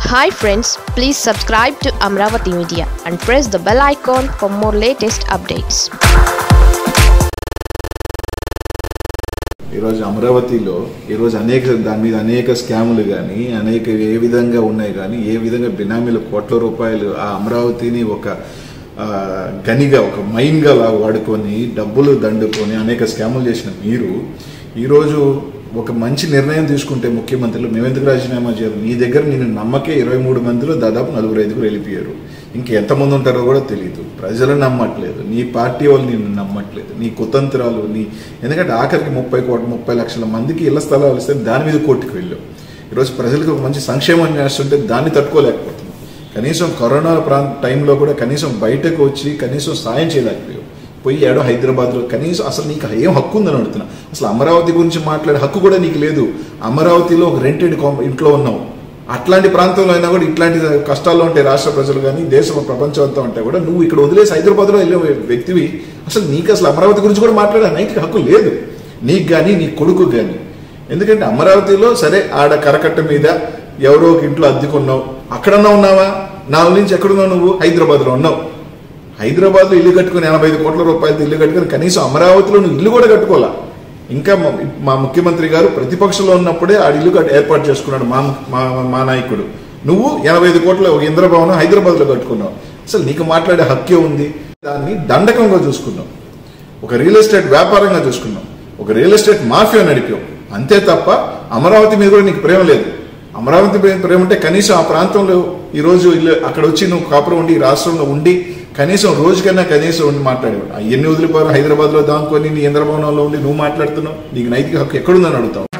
hi friends please subscribe to Amaravati media and press the bell icon for more latest updates ఈరోజు అమరావతిలో ఈరోజు అనేక దాని మీద అనేక స్కాములు కానీ అనేక ఏ విధంగా ఉన్నాయి కానీ ఏ విధంగా బినామీలు కోట్ల రూపాయలు ఆ అమరావతిని ఒక ఆ, గనిగా ఒక మైన్గా లా వాడుకొని డబ్బులు దండుకొని అనేక స్కాములు చేసిన మీరు ఈరోజు ఒక మంచి నిర్ణయం తీసుకుంటే ముఖ్యమంత్రులు మేమెందుకు రాజీనామా చేయాలి నీ దగ్గర నేను నమ్మకే ఇరవై మూడు మందిలో దాదాపు నలుగురు ఐదుగురు వెళ్ళిపోయారు ఇంకెంతమంది ఉంటారో కూడా తెలియదు ప్రజలు నమ్మట్లేదు నీ పార్టీ వాళ్ళు నిన్ను నమ్మట్లేదు నీ కుతంత్రాలు నీ ఎందుకంటే ఆఖరికి ముప్పై కోట్ల ముప్పై లక్షల మందికి ఇళ్ల స్థలాలు ఇస్తే దాని మీద కోర్టుకు వెళ్ళు ఈరోజు ప్రజలకు ఒక మంచి సంక్షేమం చేస్తుంటే దాన్ని తట్టుకోలేకపోతున్నాం కనీసం కరోనా ప్రాంత టైంలో కూడా కనీసం బయటకు వచ్చి కనీసం సాయం చేయలేకపోయావు పోయి ఏడో హైదరాబాద్లో కనీసం అసలు నీకు ఏం హక్కు ఉందని అడుగుతున్నా అసలు అమరావతి గురించి మాట్లాడే హక్కు కూడా నీకు లేదు అమరావతిలో ఒక రెంటెడ్ ఇంట్లో ఉన్నావు అట్లాంటి ప్రాంతంలో అయినా కూడా ఇట్లాంటి కష్టాల్లో ఉంటాయి రాష్ట్ర ప్రజలు కానీ దేశం ప్రపంచం అంతా ఉంటే కూడా నువ్వు ఇక్కడ వదిలేసి హైదరాబాద్లో వెళ్ళే వ్యక్తివి అసలు నీకు అసలు అమరావతి గురించి కూడా మాట్లాడే నైతిక హక్కు లేదు నీకు కానీ నీ కొడుకు కానీ ఎందుకంటే అమరావతిలో సరే ఆడ కరకట్ట మీద ఎవరో ఒక ఇంట్లో అద్దెకున్నావు అక్కడన్నా ఉన్నావా నాలుగు నుంచి ఎక్కడున్నావు నువ్వు హైదరాబాద్లో ఉన్నావు హైదరాబాద్లో ఇల్లు కట్టుకుని ఎనభై ఐదు కోట్ల రూపాయలతో ఇల్లు కట్టుకుని కనీసం అమరావతిలో నువ్వు ఇల్లు కూడా కట్టుకోవాలా ఇంకా మా- మా ముఖ్యమంత్రి గారు ప్రతిపక్షంలో ఉన్నప్పుడే ఆ ఇల్లు కట్- ఏర్పాటు చేసుకున్నాడు మా మా మా నాయకుడు నువ్వు ఎనభై ఐదు కోట్ల ఒక ఇంద్రభవనం హైదరాబాద్లో కట్టుకున్నావు అసలు నీకు మాట్లాడే హక్కే ఉంది దాన్ని దండకంగా చూసుకున్నావు ఒక రియల్ ఎస్టేట్ వ్యాపారంగా చూసుకున్నాం ఒక రియల్ ఎస్టేట్ మాఫియా నడిపాం అంతే తప్ప అమరావతి మీద కూడా నీకు ప్రేమ లేదు అమరావతి మీద ప్రేమ ఉంటే కనీసం ఆ ప్రాంతంలో ఈ రోజు ఇల్లు అక్కడ వచ్చి నువ్వు కాపురం ఉండి ఈ రాష్ట్రంలో ఉండి కనీసం రోజుకైనా కనీసం ఉండి మాట్లాడేవాడు ఎన్ని వదిలిపోయారు హైదరాబాద్ లో దాంకొని నీ ఇంద్రభవనంలో ఉండి నువ్వు మాట్లాడుతున్నావు నీకు నైతిక హక్కు ఎక్కడుందని అడుగుతావు